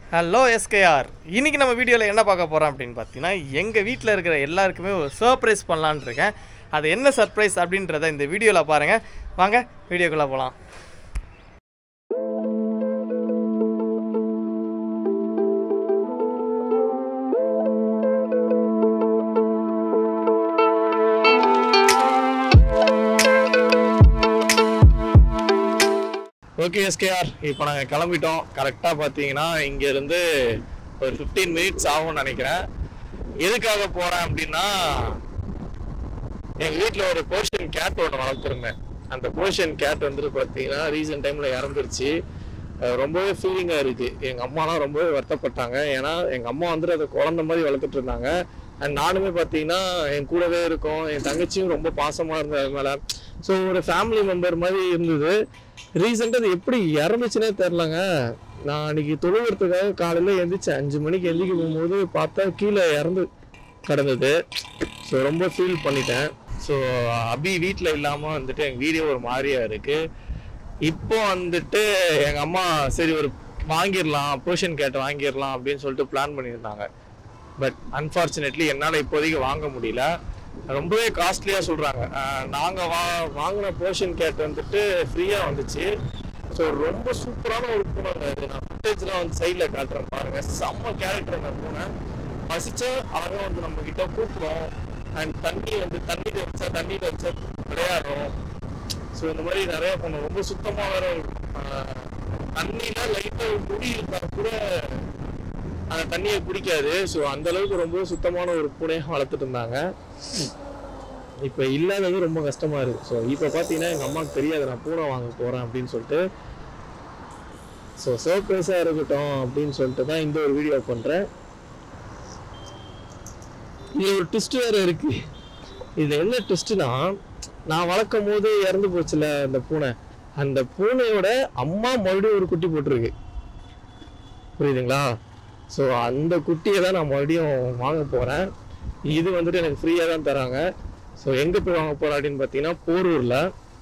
Hello SKR இன்னைக்கு நம்ம வீடியோவில் என்ன பார்க்க போகிறோம் அப்படின்னு பார்த்தீங்கன்னா எங்கள் வீட்டில் இருக்கிற எல்லாருக்குமே ஒரு சர்ப்ரைஸ் பண்ணலான்னு இருக்கேன் அது என்ன சர்ப்ரைஸ் அப்படின்றத இந்த வீடியோவில் பாருங்கள் வாங்க வீடியோக்குள்ளே போகலாம் ஓகே எஸ்கேஆர் இப்போ நாங்கள் கிளம்பிட்டோம் கரெக்டாக பார்த்தீங்கன்னா இங்கேருந்து ஒரு ஃபிஃப்டீன் மினிட்ஸ் ஆகும்னு நினைக்கிறேன் எதுக்காக போகிறேன் அப்படின்னா எங்கள் வீட்டில் ஒரு போர்ஷன் கேட் ஒன்று வளர்த்துருந்தேன் அந்த போர்ஷன் கேட் வந்துட்டு பார்த்தீங்கன்னா ரீசெண்ட் டைமில் இறந்துருச்சு அஹ் ரொம்பவே ஃபீலிங்காக இருக்குது எங்கள் அம்மாலாம் ரொம்பவே வருத்தப்பட்டாங்க ஏன்னா எங்கள் அம்மா வந்துட்டு அதை குழந்த மாதிரி வளர்த்துட்டு இருந்தாங்க அண்ட் நானுமே பார்த்தீங்கன்னா என் கூடவே இருக்கோம் என் தங்கச்சியும் ரொம்ப பாசமாக இருந்தது அது மேலே ஸோ ஒரு ஃபேமிலி மெம்பர் மாதிரி இருந்தது ரீசெண்டாக அது எப்படி இறந்துச்சுன்னே தெரிலங்க நான் அன்னைக்கு தொழுகிறதுக்காக காலையில் எந்திரிச்சேன் அஞ்சு மணிக்கு எந்திரிக்க போகும்போது பார்த்தா கீழே இறந்து கிடந்தது ஸோ ரொம்ப ஃபீல் பண்ணிட்டேன் ஸோ அபி வீட்டில் இல்லாமல் வந்துட்டு எங்கள் வீடியோ ஒரு மாதிரியா இருக்கு இப்போ வந்துட்டு எங்கள் அம்மா சரி ஒரு வாங்கிடலாம் போர்ஷன் கேட் வாங்கிடலாம் அப்படின்னு சொல்லிட்டு பிளான் பண்ணியிருந்தாங்க பட் அன்ஃபார்ச்சுனேட்லி என்னால் இப்போதைக்கு வாங்க முடியல ரொம்பவே காஸ்ட்லியாக சொல்கிறாங்க நாங்கள் வா வாங்கின போர்ஷன் கேட் வந்துட்டு ஃப்ரீயாக வந்துச்சு ஸோ ரொம்ப சூப்பரான ஒரு பூனை அது நான் ஃபுட்டேஜ்லாம் வந்து சைடில் காட்டுறேன் பாருங்க செம்ம கேரக்டர் அந்த பூனை பசிச்சா அழகாக வந்து நம்ம கிட்ட கூப்பிடும் அண்ட் தண்ணி வந்து தண்ணியில் வச்சா தண்ணியில் வச்சா விளையாடுறோம் ஸோ இந்த மாதிரி நிறைய பண்ணும் ரொம்ப சுத்தமாக வேற ஆஹ், தண்ணியில லைட்டாக முடி இருந்தா கூட அந்த தண்ணியை குடிக்காது ஸோ அந்த அளவுக்கு ரொம்ப சுத்தமான ஒரு பூனையை வளர்த்துட்டு இருந்தாங்க இப்போ இல்லாதது ரொம்ப கஷ்டமா இருக்கு ஸோ இப்போ பார்த்தீங்கன்னா எங்கள் அம்மாவுக்கு தெரியாது நான் பூனை வாங்க போகிறேன் அப்படின்னு சொல்லிட்டு ஸோ சர்ப்ரைஸாக இருக்கட்டும் அப்படின்னு சொல்லிட்டு தான் இந்த ஒரு வீடியோ பண்ணுறேன் இது ஒரு ட்விஸ்ட் வேறு இருக்கு இது என்ன ட்விஸ்ட்னா நான் வளர்க்கும் போது இறந்து போச்சுல அந்த பூனை அந்த பூனையோட அம்மா மறுபடியும் ஒரு குட்டி போட்டிருக்கு புரியுதுங்களா ஸோ அந்த குட்டியை தான் நான் மறுபடியும் வாங்க போகிறேன் இது வந்துட்டு எனக்கு ஃப்ரீயாக தான் தராங்க ஸோ எங்கே போய் வாங்க போகிறேன் அப்படின்னு பார்த்தீங்கன்னா போரூரில்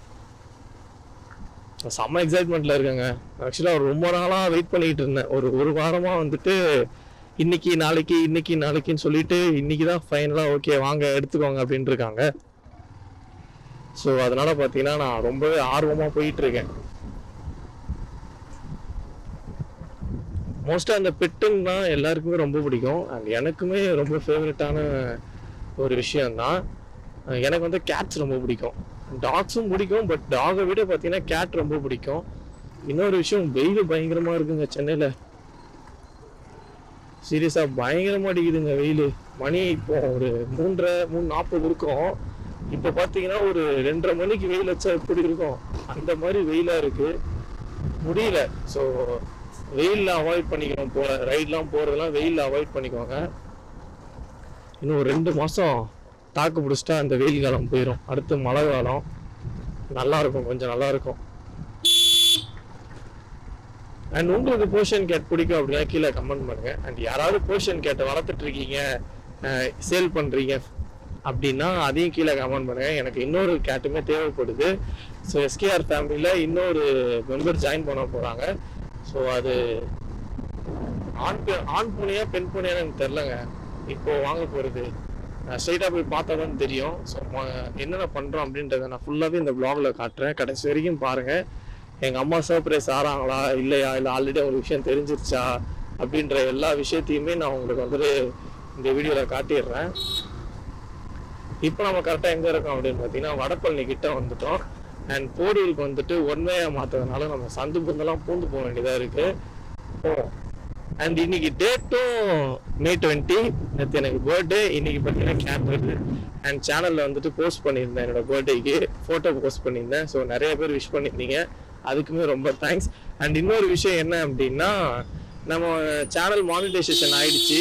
செம்ம எக்ஸைட்மெண்ட்டில் இருக்கேங்க ஆக்சுவலாக ரொம்ப நாளாக வெயிட் பண்ணிக்கிட்டு இருந்தேன் ஒரு ஒரு வாரமாக வந்துட்டு இன்னைக்கு நாளைக்கு இன்னைக்கு நாளைக்குன்னு சொல்லிட்டு இன்னைக்கு தான் ஃபைனலாக ஓகே வாங்க எடுத்துக்கோங்க அப்படின்ட்டு இருக்காங்க ஸோ அதனால பார்த்தீங்கன்னா நான் ரொம்பவே ஆர்வமாக போயிட்டு இருக்கேன் மோஸ்ட்டாக அந்த பெட்டுன்னா எல்லாருக்குமே ரொம்ப பிடிக்கும் அண்ட் எனக்குமே ரொம்ப ஃபேவரட்டான ஒரு விஷயம்தான் அஹ் எனக்கு வந்து கேட்ஸ் ரொம்ப பிடிக்கும் டாக்ஸும் பிடிக்கும் பட் டாகை விட பார்த்தீங்கன்னா கேட் ரொம்ப பிடிக்கும் இன்னொரு விஷயம் வெயில் பயங்கரமாக இருக்குங்க சென்னையில் சீரியஸாக பயங்கரமாக அடிக்குதுங்க வெயில் மணி இப்போ ஒரு மூன்றரை மூணு நாற்பது இருக்கும் இப்போ பார்த்தீங்கன்னா ஒரு ரெண்டரை மணிக்கு வெயில் வச்சா எப்படி இருக்கும் அந்த மாதிரி வெயிலாக இருக்கு முடியல ஸோ வெயிலில் அவாய்ட் பண்ணிக்கணும் போல ரைட்லாம் போகிறதெல்லாம் வெயிலில் அவாய்ட் பண்ணிக்கோங்க இன்னும் ஒரு ரெண்டு மாதம் தாக்கு பிடிச்சிட்டா அந்த வெயில் காலம் போயிடும் அடுத்து மழை காலம் நல்லா இருக்கும் கொஞ்சம் நல்லா இருக்கும் அண்ட் உங்களுக்கு போர்ஷன் கேட் பிடிக்கும் அப்படின்னா கீழே கமெண்ட் பண்ணுங்க அண்ட் யாராவது போர்ஷன் கேட்டை வளர்த்துட்டு இருக்கீங்க சேல் பண்றீங்க அப்படின்னா அதையும் கீழே கமெண்ட் பண்ணுங்க எனக்கு இன்னொரு கேட்டுமே தேவைப்படுது ஸோ எஸ்கேஆர் ஃபேமிலியில் இன்னொரு மெம்பர் ஜாயின் பண்ண போறாங்க ஸோ அது ஆண் பெ- ஆண் பூனையா பெண் பூனையான்னு எனக்கு தெரிலங்க இப்போ வாங்க போகிறது நான் ஸ்ட்ரைட்டாக போய் பார்த்தா தான் தெரியும் ஸோ என்னென்ன பண்ணுறோம் அப்படின்றத நான் ஃபுல்லாகவே இந்த ப்ளாகில் காட்டுறேன் கடைசி வரைக்கும் பாருங்கள் எங்கள் அம்மா சர்ப்ரைஸ் ஆறாங்களா இல்லையா இல்லை ஆல்ரெடி ஒரு விஷயம் தெரிஞ்சிருச்சா அப்படின்ற எல்லா விஷயத்தையுமே நான் உங்களுக்கு வந்துட்டு இந்த வீடியோவில் காட்டிடுறேன் இப்போ நம்ம கரெக்டாக எங்கே இருக்கோம் அப்படின்னு பார்த்தீங்கன்னா வடப்பழனி கிட்ட வந்துட்டோம் அண்ட் போரூருக்கு வந்துட்டு ஒன்மையாக மாற்றதுனால நம்ம சந்து புந்தெல்லாம் பூந்து போக வேண்டியதாக இருக்குது அண்ட் இன்னைக்கு டேட்டும் மே டுவெண்ட்டி நேற்று எனக்கு பர்த்டே இன்னைக்கு பார்த்தீங்கன்னா கேப் வருது அண்ட் சேனலில் வந்துட்டு போஸ்ட் பண்ணியிருந்தேன் என்னோட பர்த்டேக்கு ஃபோட்டோ போஸ்ட் பண்ணியிருந்தேன் ஸோ நிறைய பேர் விஷ் பண்ணியிருந்தீங்க அதுக்குமே ரொம்ப தேங்க்ஸ் அண்ட் இன்னொரு விஷயம் என்ன அப்படின்னா நம்ம சேனல் மானிட்டைசேஷன் ஆயிடுச்சு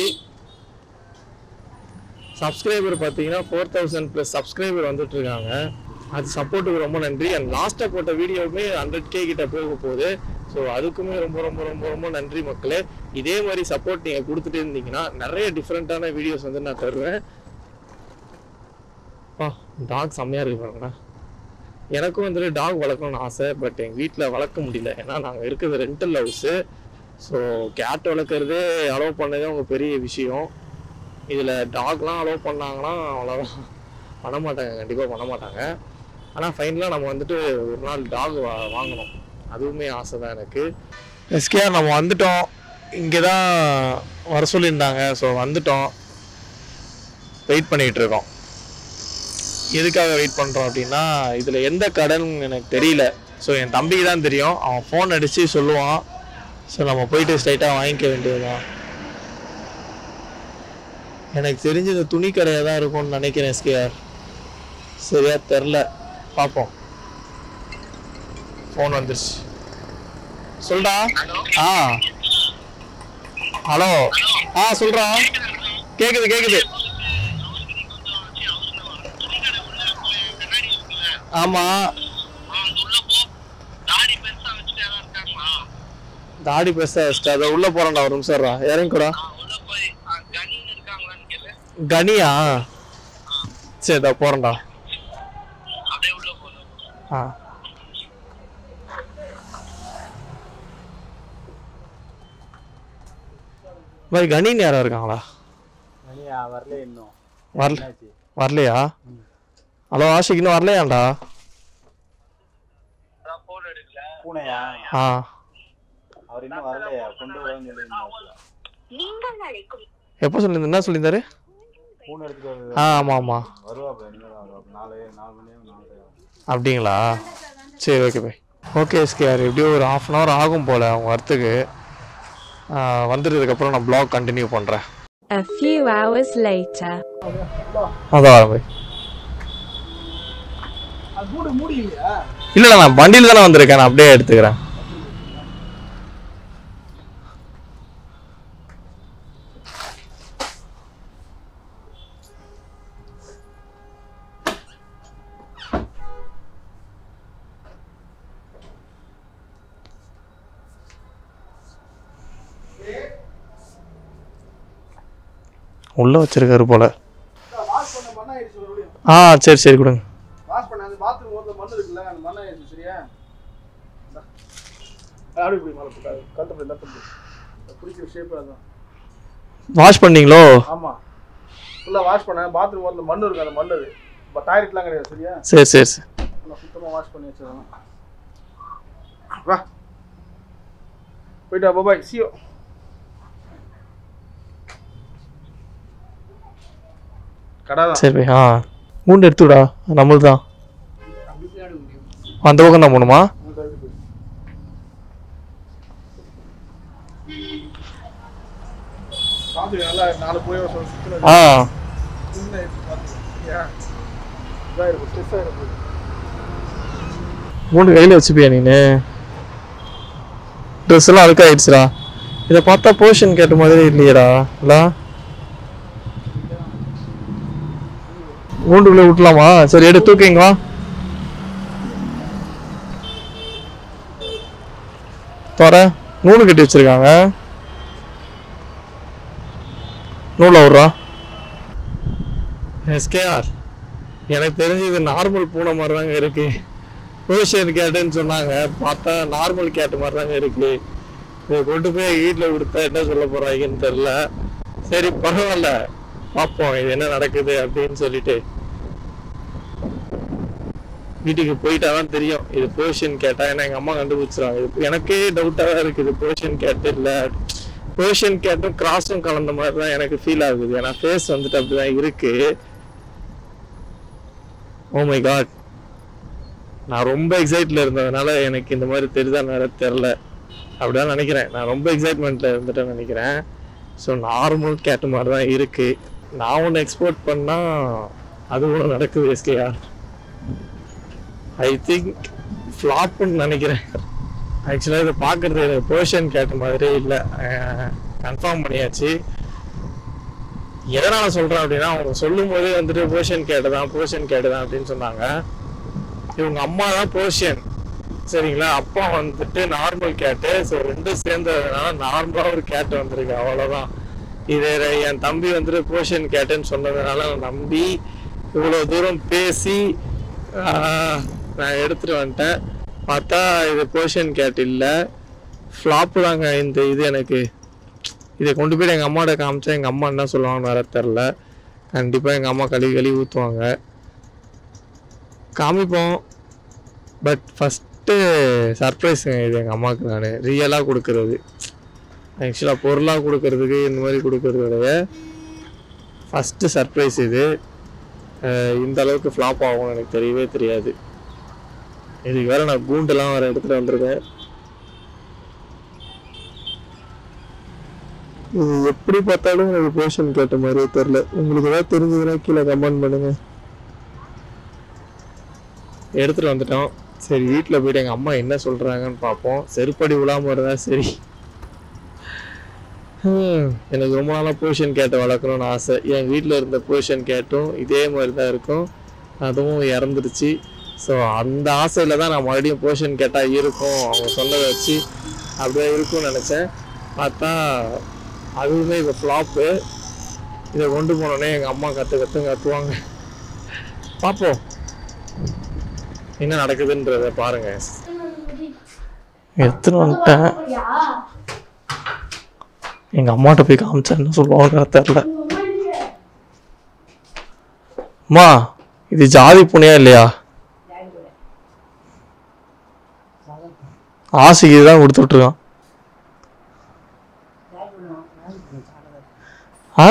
சப்ஸ்கிரைபர் பார்த்தீங்கன்னா ஃபோர் தௌசண்ட் ப்ளஸ் சப்ஸ்கிரைபர் வந்துட்டு இருக்காங்க அது சப்போர்ட்டுக்கு ரொம்ப நன்றி அண்ட் லாஸ்ட்டாக போட்ட வீடியோவுமே ஹண்ட்ரட் கே கிட்ட போக போகுது ஸோ அதுக்குமே ரொம்ப ரொம்ப ரொம்ப ரொம்ப நன்றி மக்களே இதே மாதிரி சப்போர்ட் நீங்கள் கொடுத்துட்டே இருந்தீங்கன்னா நிறைய டிஃப்ரெண்ட்டான வீடியோஸ் வந்து நான் தருவேன் பா டாக் செம்மையாக இருக்கு பாருங்கண்ணா எனக்கும் வந்துட்டு டாக் வளர்க்கணும்னு ஆசை பட் எங்கள் வீட்டில் வளர்க்க முடியல ஏன்னா நாங்கள் இருக்கிறது ரெண்டல் ஹவுஸு ஸோ கேட் வளர்க்குறதே அலோவ் பண்ணதே அவங்க பெரிய விஷயம் இதில் டாக்லாம் அலோவ் பண்ணாங்கன்னா அவ்வளோதான் பண்ண மாட்டாங்க கண்டிப்பாக பண்ண மாட்டாங்க ஆனால் ஃபைனலாக நம்ம வந்துட்டு ஒரு நாள் டாக் வா வாங்கணும் அதுவுமே ஆசை தான் எனக்கு எஸ்கேஆர் நம்ம வந்துட்டோம் இங்கே தான் வர சொல்லியிருந்தாங்க ஸோ வந்துட்டோம் வெயிட் பண்ணிகிட்டு இருக்கோம் எதுக்காக வெயிட் பண்ணுறோம் அப்படின்னா இதில் எந்த கடைன்னு எனக்கு தெரியல ஸோ என் தம்பிக்கு தான் தெரியும் அவன் ஃபோன் அடித்து சொல்லுவான் ஸோ நம்ம போயிட்டு ஸ்ட்ரைட்டாக வாங்கிக்க வேண்டியதுதான் எனக்கு தெரிஞ்ச இந்த துணி கடையாக தான் இருக்கும்னு நினைக்கிறேன் எஸ்கேஆர் சரியா தெரில பார்ப்போம் ஃபோன் வந்துருச்சு சொல்டா ஆ ஹலோ ஆ சொல்றா கேக்குது கேக்குது ஆமா தாடி பெருசா வச்சுட்டு அதை உள்ள போறேன்டா ஒரு நிமிஷம் இருடா. இறங்கி கூட கனியா சரி இதோ போறேன்டா ஆ மாதிரி கணின்னு யாரா இருக்காங்களா மணியா வரல இன்னும் வரல என்னாச்சு வரலையா ஹலோ ஆஷிக் இன்னும் வரலையாண்டா பூனையா ஆ அவர் இன்னும் வரலையா கொண்டு வரேன்னு சொல்லியிருந்தாரு நீங்கள் அழைக்கும் எப்போ சொல்லியிருந்த என்ன சொல்லியிருந்தாரு பூனை எடுத்துட்டு வருது ஆ ஆமாம் ஆமாம் வருவாப்ல இனிமேல் தான் வருவாப்ல நாலு நாலு மணி நேரம் நாலு ஆகும். அப்படிங்களா சரி ஓகே பை ஓகே எஸ்கேஆர் எப்படியும் ஒரு ஹாஃப் அன் ஹவர் ஆகும் போல் அவங்க வரத்துக்கு ஆ, வந்துட்டதுக்கப்புறம் நான் ப்ளாக் கண்டினியூ பண்ணுறேன் A few hours later. அதான் வரேன் பை இல்லை நான் வண்டியில் தானே வந்திருக்கேன் நான் அப்படியே எடுத்துக்கிறேன் உள்ள வச்சிருக்காரு போல ஆ சரி சரி கொடுங்க வாஷ் பண்ண அந்த பாத்ரூம் ஓரத்தில் மண் இருக்குல்ல அந்த மண்ணை ஆயிடுச்சு சரியா இந்தா. அப்படி போய் மேலே போட்டாரு கழுத்து லெஃப்ட் பிடிக்கிற ஷேப் அதுதான் வாஷ் பண்ணீங்களோ ஆமாம் ஃபுல்லாக வாஷ் பண்ணேன் பாத்ரூம் ஓரத்தில் மண் இருக்கு அந்த மண் அது இப்போ டாய்லெட்லாம் கிடையாது சரியா சரி சரி சரி நல்லா சுத்தமாக வாஷ் பண்ணி வச்சிடலாம் வா போயிட்டு வா பாய் சியோ கடை தான் சரி பை, ஆ மூண்டு எடுத்துடா நம்மளுது தான் அந்த பக்கம் தான் போகணுமா காசு நல்லா நாலு போய் சுற்றுல ஆ சின்ன இது பார்த்துக்கோ ஏன் இதாக இருக்கும் ஸ்ட்ரெஸ்ஸாக இருக்கும் மூண்டு கையில் வச்சுப்பியா நீனு ட்ரெஸ் எல்லாம் அழுக்காயிடுச்சுடா இதை பார்த்தா போர்ஷன் கேட்ட மாதிரி இல்லையேடா இல்ல மூண்டுக்குள்ளே விட்டலாமா சரி எடு தூக்கிங்க வா தர நூலு கட்டி வச்சிருக்காங்க நூலை விட்றா எஸ்கேஆர் எனக்கு தெரிஞ்சு இது நார்மல் பூனை மாதிரி தாங்க இருக்கு பேர்ஷியன் கேட்டுன்னு சொன்னாங்க பார்த்தா நார்மல் கேட்டு மாதிரி தாங்க இருக்கு இதை கொண்டு போய் வீட்டில் கொடுத்தா என்ன சொல்ல போறாங்கன்னு தெரில சரி பரவாயில்ல பார்ப்போம் இது என்ன நடக்குது அப்படின்னு சொல்லிட்டு வீட்டுக்கு போயிட்டா தான் தெரியும் இது பேர்ஷியன் கேட்டா ஏன்னா எங்க அம்மா கண்டுபிடிச்சிருவாங்க இது எனக்கே டவுட்டாக தான் இருக்குது பேர்ஷியன் கேட்டு இல்லை பேர்ஷியன் கேட்டும் கிராஸும் கலந்த மாதிரி தான் எனக்கு ஃபீல் ஆகுது ஏன்னா ஃபேஸ் வந்துட்டு அப்படிதான் இருக்கு ஓ மை காட் நான் ரொம்ப எக்ஸைட்ல இருந்ததுனால எனக்கு இந்த மாதிரி தெரியுதா நேர தெரில அப்படிதான் நினைக்கிறேன் நான் ரொம்ப எக்ஸைட்மெண்ட்ல இருந்துட்டேன்னு நினைக்கிறேன் ஸோ நார்மல் கேட்டு மாதிரி தான் இருக்கு நான் ஒன்று எக்ஸ்போர்ட் பண்ணா அது கூட நடக்குது எஸ்கேஆர் ஐ திங்க் ஃப்ளாப்னு நினைக்கிறேன் ஆக்சுவலாக இதை பார்க்குறது எனக்கு போர்ஷன் கேட்ட மாதிரியே இல்லை கன்ஃபார்ம் பண்ணியாச்சு எதனால சொல்கிறேன் அப்படின்னா அவங்க சொல்லும் போதே வந்துட்டு போர்ஷன் கேட்டதான் போர்ஷன் கேட்டதான் அப்படின்னு சொன்னாங்க இவங்க அம்மா தான் போர்ஷியன் சரிங்களா அப்பா வந்துட்டு நார்மல் கேட்டு ஸோ ரெண்டும் சேர்ந்ததுனால நார்மலாக ஒரு கேட்டு வந்திருக்கு அவ்வளோதான் இது என் தம்பி வந்துட்டு போர்ஷியன் கேட்டுன்னு சொன்னதுனால நான் நம்பி இவ்வளோ தூரம் பேசி ஆஹ், நான் எடுத்துட்டு வந்துட்டேன் பார்த்தா இது போர்ஷியன் கேட் இல்லை ஃப்ளாப்பு தாங்க இந்த இது எனக்கு இதை கொண்டு போய் எங்கள் அம்மாட்ட காமிச்சா எங்கள் அம்மா என்ன சொல்லுவாங்கன்னு வேற தெரில கண்டிப்பாக எங்கள் அம்மா கழுவி கழுவி ஊற்றுவாங்க காமிப்போம் பட் ஃபஸ்ட்டு சர்ப்ரைஸுங்க இது எங்கள் அம்மாவுக்கு நான் ரியலாக கொடுக்கறது ஆக்சுவலாக பொருளாக கொடுக்கறதுக்கு இந்த மாதிரி கொடுக்கறத ஃபஸ்ட்டு சர்ப்ரைஸ் இது அஹ் இந்த அளவுக்கு ஃப்ளாப் ஆகும்னு எனக்கு தெரியவே தெரியாது இதுக்கு வேற நான் கூண்டெல்லாம் வேற எடுத்துகிட்டு வந்திருக்கேன் இது எப்படி பார்த்தாலும் எனக்கு போர்ஷன் கேட்ட மாதிரியே தெரில உங்களுக்கு ஏதாவது தெரிஞ்சதுன்னா கீழே கமெண்ட் பண்ணுங்க எடுத்துட்டு வந்துட்டோம் சரி வீட்டில் போயிட்டு எங்கள் அம்மா என்ன சொல்கிறாங்கன்னு பார்ப்போம் செருப்படி விழாம இருந்தா சரி ஹம், எனக்கு ரொம்ப நாளாக பொசிஷன் கேட்டை வளர்க்கணும்னு ஆசை என் வீட்டில் இருந்த பொசிஷன் கேட்டும் இதே மாதிரி தான் இருக்கும் அதுவும் இறந்துருச்சு ஸோ அந்த ஆசையில் தான் நான் மறுபடியும் பொசிஷன் கேட்டால் இருக்கும் அவங்க சொன்னதை வச்சு அப்படியே இருக்கும்னு நினச்சேன் பார்த்தா அதுவுமே இப்போ ஃப்ளாப்பு இதை கொண்டு போனோடனே எங்கள் அம்மா கற்று கற்று கத்துவாங்க பார்ப்போம் என்ன நடக்குதுன்றத பாருங்க எடுத்துன்னு வந்துட்டேன் எங்க அம்மாட்ட போய் காமிச்சா என்ன சொல்லுவாங்க தெரில அம்மா இது ஜாதி புனியா இல்லையா ஆசைக்கு தான் கொடுத்து விட்டுருக்கான் ஆ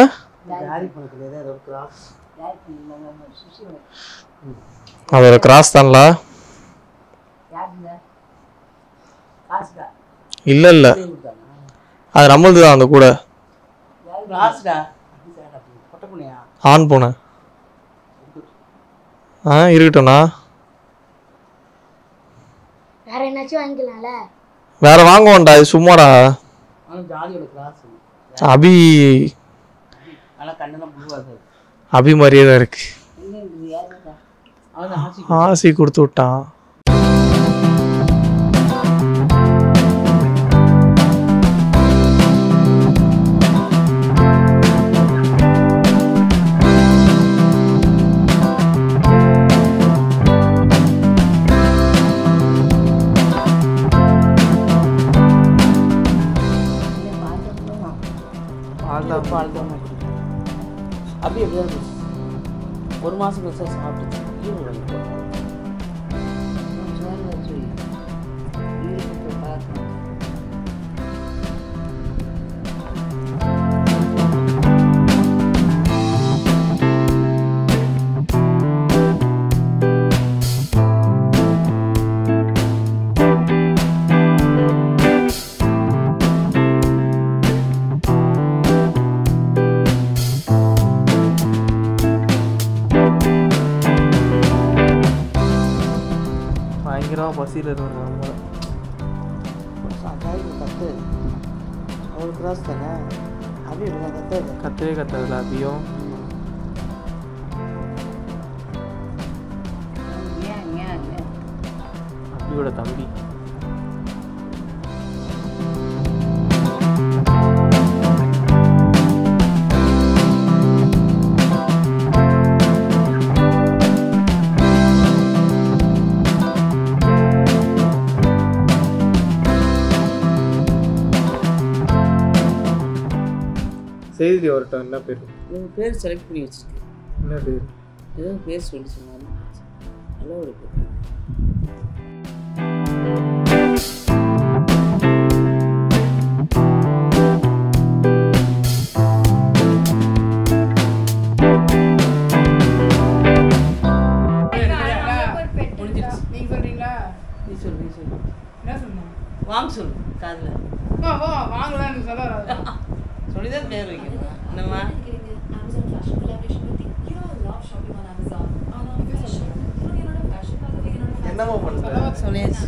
அதோட கிராஸ் தான்ல இல்ல இல்ல அது நம்மளது தான் அந்த கூட ஆன் பூனை ஆ இருக்கட்டும்ண்ணா வேற என்னாச்சும் வாங்கிக்கலாம்ல வேற வாங்குவோம்டா இது சும்மாடா ஜாதியோட கிளாஸ் அபி ஆனால் கண்ணெல்லாம் புழுவாது அபி மாதிரியே தான் இருக்கு அவன் ஆசி ஆசி கொடுத்து விட்டான் பால் தான் அப்படி எப்படிதான் இருந்துச்சு ஒரு மாதம் கழிச்சா சாப்பிட்டு ஈவு வாங்கிட்டு சோறு வச்சு ஈவு பார்க்கணும் பயங்கரமா பசியில் இருக்காங்க அதாவது கத்து ஒரு கிராஸ் தானே அப்படி இல்லை கத்து கத்தவே கத்ததில்ல அபியும் ஏன் ஏன் ஏன் அபியோட தம்பி செய்தி வரட்டும் என்ன பேர் உங்க பேர் செலக்ட் பண்ணி வச்சிருக்கு என்ன பேர் ஏதோ பேர் சொல்லி சொன்னாங்க நல்ல ஒரு பேர் நீங்க சொல்றீங்களா நீ சொல்லு நீ சொல்லு என்ன சொன்னோம் வாங்க சொல்லு காதில் அம்மா, போ வாங்கலாம் எனக்கு சொல்ல வராது சொல்லி தான் பேர் வைக்கணும் என்னம்மா என்னம்மா பண்ணுற சொல்லியாச்சு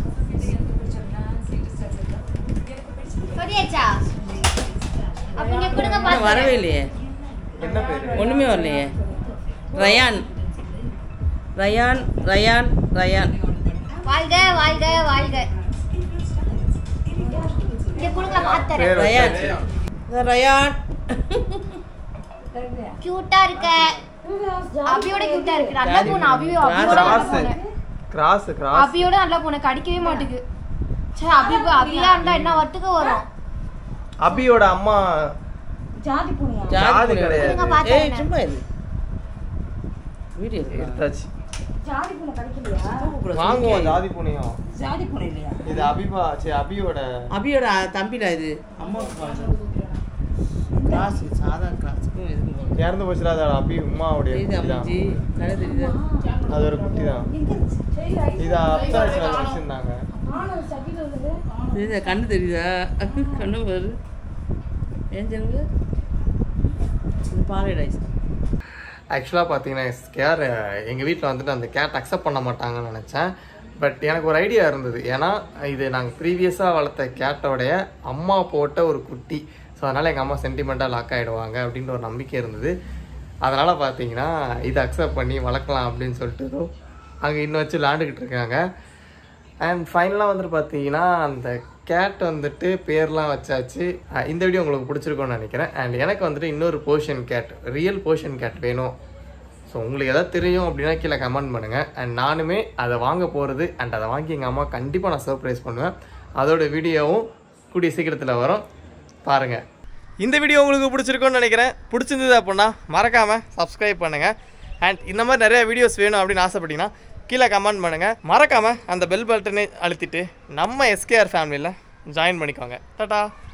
சொல்லியாச்சா அப்ப இங்க கொடுங்க இன்னும் பாத்து வரவே இல்லையே என்ன பேர் ஒன்றுமே வரலையே ரயான் ரயான் ரயான் ரயான் வாழ்க வாழ்க வாழ்க இங்க கொடுங்க பாத்துறேன் ரயான் ரயான் கியூட்டா இருக்க அபியோட கியூட்டா இருக்கு நல்லா போன அபியோ அபியோட நல்லா போன கிராஸ் கிராஸ் அபியோட நல்லா போன கடிக்கவே மாட்டுக்கு சே அபி அபியா இருந்தா என்ன வட்டுக்கு வரும் அபியோட அம்மா ஜாதி ஜாதி பூனை. கிடையாது. நீங்க பார்த்தா ஏய் என்ன? சும்மா இது வீடியோ எடுத்தாச்சு ஜாதி பூனை கிடைக்கலையா வாங்குவோம் ஜாதி பூனையும் ஜாதி பூனை இல்லையா இது அபிபா சரி அபியோட அபியோட தம்பிடா இது அம்மாவுக்கு கிளாஸ் சாதா கிளாஸுக்கும் இதுக்கும் போகுது. இறந்து போச்சுடா அது அபி உமாவுடைய தெரியுதா குட்டி தான். அம்மாச்சி கடை தெரியுதா அது ஒரு குட்டி தான் இது அப்சாரிசில வச்சிருந்தாங்க தெரியுதா கண்ணு தெரியுதா கண்ணு பாரு ஏன் சொல்லுங்க இது பாரடைஸ் ஆக்சுவலாக பார்த்தீங்கன்னா கேர் எங்கள் வீட்டில் வந்துட்டு அந்த கேட் அக்செப்ட் பண்ண மாட்டாங்கன்னு நினச்சேன் பட் எனக்கு ஒரு ஐடியா இருந்தது ஏன்னா இது நாங்கள் ப்ரீவியஸாக வளர்த்த கேட்டோடைய அம்மா போட்ட ஒரு குட்டி ஸோ அதனால் எங்கள் அம்மா சென்டிமெண்ட்டாக லாக் ஆகிடுவாங்க அப்படின்ற ஒரு நம்பிக்கை இருந்தது அதனால் பார்த்தீங்கன்னா இதை அக்செப்ட் பண்ணி வளர்க்கலாம் அப்படின்னு சொல்லிட்டு அங்கே இன்னும் வச்சு விளாண்டுக்கிட்டு இருக்காங்க அண்ட் ஃபைனலாக வந்துட்டு பார்த்தீங்கன்னா அந்த கேட் வந்துட்டு பேர்லாம் வச்சாச்சு அஹ் இந்த வீடியோ உங்களுக்கு பிடிச்சிருக்கும்னு நினைக்கிறேன் அண்ட் எனக்கு வந்துட்டு இன்னொரு portion cat real portion cat வேணும் ஸோ உங்களுக்கு எதாவது தெரியும் அப்படின்னா கீழே கமெண்ட் பண்ணுங்கள் அண்ட் நானுமே அதை வாங்க போகிறது அண்ட் அதை வாங்கி எங்கள் அம்மா கண்டிப்பாக நான் சர்ப்ரைஸ் பண்ணுவேன் அதோட வீடியோவும் கூடிய சீக்கிரத்தில் வரும் பாருங்கள் இந்த வீடியோ உங்களுக்கு பிடிச்சிருக்கும்னு நினைக்கிறேன் பிடிச்சிருந்தது அப்படின்னா மறக்காமல் சப்ஸ்கிரைப் பண்ணுங்கள் அண்ட் இந்த மாதிரி நிறைய வீடியோஸ் வேணும் அப்படின்னு ஆசைப்பட்டீங்கன்னா கீழே கமெண்ட் பண்ணுங்கள் மறக்காமல் அந்த பெல் பட்டனை அழுத்திட்டு நம்ம எஸ்கேஆர் ஃபேமிலியில் ஜாயின் பண்ணிக்கோங்க டாடா